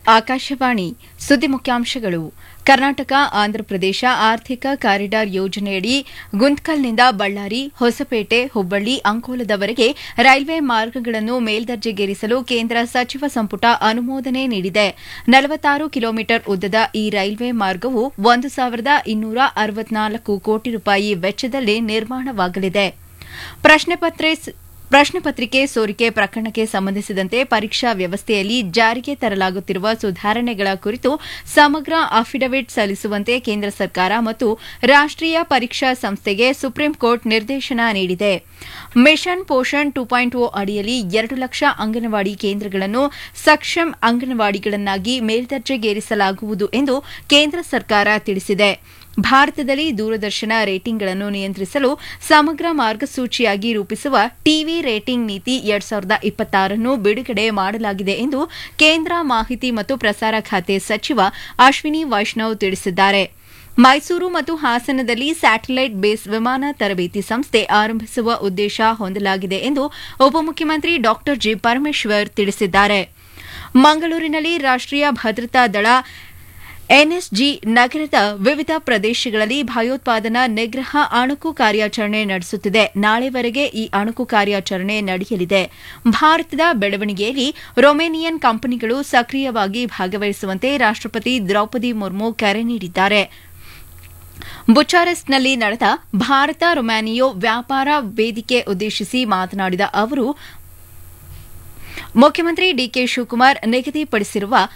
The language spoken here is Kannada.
ಆಕಾಶವಾಣಿ ಸುದ್ದಿ ಮುಖ್ಯಾಂಶಗಳು ಕರ್ನಾಟಕ ಆಂಧ್ರಪ್ರದೇಶ ಆರ್ಥಿಕ ಕಾರಿಡಾರ್ ಯೋಜನೆಯಡಿ ಗುಂತ್ಕಲ್ನಿಂದ ಬಳ್ಳಾರಿ ಹೊಸಪೇಟೆ ಹುಬ್ಬಳ್ಳಿ ಅಂಕೋಲದವರೆಗೆ ರೈಲ್ವೆ ಮಾರ್ಗಗಳನ್ನು ಮೇಲ್ದರ್ಜೆಗೇರಿಸಲು ಕೇಂದ್ರ ಸಚಿವ ಸಂಪುಟ ಅನುಮೋದನೆ ನೀಡಿದೆ ನಲವತ್ತಾರು ಕಿಲೋಮೀಟರ್ ಉದ್ದದ ಈ ರೈಲ್ವೆ ಮಾರ್ಗವು ಒಂದು ಸಾವಿರದ ಇನ್ನೂರ ಅರವತ್ನಾಲ್ಕು ಕೋಟಿ ರೂಪಾಯಿ ವೆಚ್ಚದಲ್ಲಿ ನಿರ್ಮಾಣವಾಗಲಿದೆ ಪ್ರಶ್ನೆ ಪತ್ರಿಕೆ ಸೋರಿಕೆ ಪ್ರಕರಣಕ್ಕೆ ಸಂಬಂಧಿಸಿದಂತೆ ಪರೀಕ್ಷಾ ವ್ಯವಸ್ಥೆಯಲ್ಲಿ ಜಾರಿಗೆ ತರಲಾಗುತ್ತಿರುವ ಸುಧಾರಣೆಗಳ ಕುರಿತು ಸಮಗ್ರ ಅಫಿಡವಿಟ್ ಸಲ್ಲಿಸುವಂತೆ ಕೇಂದ್ರ ಸರ್ಕಾರ ಮತ್ತು ರಾಷ್ಟೀಯ ಪರೀಕ್ಷಾ ಸಂಸ್ಥೆಗೆ ಸುಪ್ರೀಂ ಕೋರ್ಟ್ ನಿರ್ದೇಶನ ನೀಡಿದೆ mission Poshan two point O ಅಡಿಯಲ್ಲಿ ಎರಡು ಲಕ್ಷ ಅಂಗನವಾಡಿ ಕೇಂದ್ರಗಳನ್ನು ಸಕ್ಷಮ್ ಅಂಗನವಾಡಿಗಳನ್ನಾಗಿ ಮೇಲ್ದರ್ಜೆಗೇರಿಸಲಾಗುವುದು ಎಂದು ಕೇಂದ್ರ ಸರ್ಕಾರ ತಿಳಿಸಿದೆ ಭಾರತದಲ್ಲಿ ದೂರದರ್ಶನ ರೇಟಿಂಗ್ಗಳನ್ನು ನಿಯಂತ್ರಿಸಲು ಸಮಗ್ರ ಮಾರ್ಗಸೂಚಿಯಾಗಿ ರೂಪಿಸುವ ಟಿವಿ ರೇಟಿಂಗ್ ನೀತಿ ಎರಡ್ ಸಾವಿರದ ಇಪ್ಪತ್ತಾರನ್ನು ಬಿಡುಗಡೆ ಮಾಡಲಾಗಿದೆ ಎಂದು ಕೇಂದ್ರ ಮಾಹಿತಿ ಮತ್ತು ಪ್ರಸಾರ ಖಾತೆ ಸಚಿವ ಅಶ್ವಿನಿ ವೈಷ್ಣವ್ ತಿಳಿಸಿದ್ದಾರೆ ಮೈಸೂರು ಮತ್ತು ಹಾಸನದಲ್ಲಿ ಸ್ಯಾಟಲೈಟ್ ಬೇಸ್ ವಿಮಾನ ತರಬೇತಿ ಸಂಸ್ಥೆ ಆರಂಭಿಸುವ ಉದ್ದೇಶ ಹೊಂದಲಾಗಿದೆ ಎಂದು ಉಪಮುಖ್ಯಮಂತ್ರಿ ಡಾ ಜಿ ಪರಮೇಶ್ವರ್ ತಿಳಿಸಿದ್ದಾರೆ ಮಂಗಳೂರಿನಲ್ಲಿ ರಾಷ್ಟೀಯ ಭದ್ರತಾ ದಳ ಎನ್ಎಸ್ಜಿ ನಗರದ ವಿವಿಧ ಪ್ರದೇಶಗಳಲ್ಲಿ ಭಯೋತ್ಪಾದನಾ ನಿಗ್ರಹ ಅಣುಕು ಕಾರ್ಯಾಚರಣೆ ನಡೆಸುತ್ತಿದೆ ನಾಳೆವರೆಗೆ ಈ ಅಣುಕು ಕಾರ್ಯಾಚರಣೆ ನಡೆಯಲಿದೆ ಭಾರತದ ಬೆಳವಣಿಗೆಯಲ್ಲಿ ರೊಮೇನಿಯನ್ ಕಂಪನಿಗಳು ಸಕ್ರಿಯವಾಗಿ ಭಾಗವಹಿಸುವಂತೆ ರಾಷ್ಟಪತಿ ದ್ರೌಪದಿ ಮುರ್ಮು ಕರೆ ನೀಡಿದ್ದಾರೆ ಬುಚಾರೆಸ್ಟ್ನಲ್ಲಿ ನಡೆದ ಭಾರತ ರೊಮ್ಯಾನಿಯೋ ವ್ಯಾಪಾರ ವೇದಿಕೆ ಉದ್ದೇಶಿಸಿ ಮಾತನಾಡಿದ ಅವರು ಮುಖ್ಯಮಂತ್ರಿ ಡಿಕೆ ಶಿವಕುಮಾರ್ ನಿಗದಿಪಡಿಸಿರುವ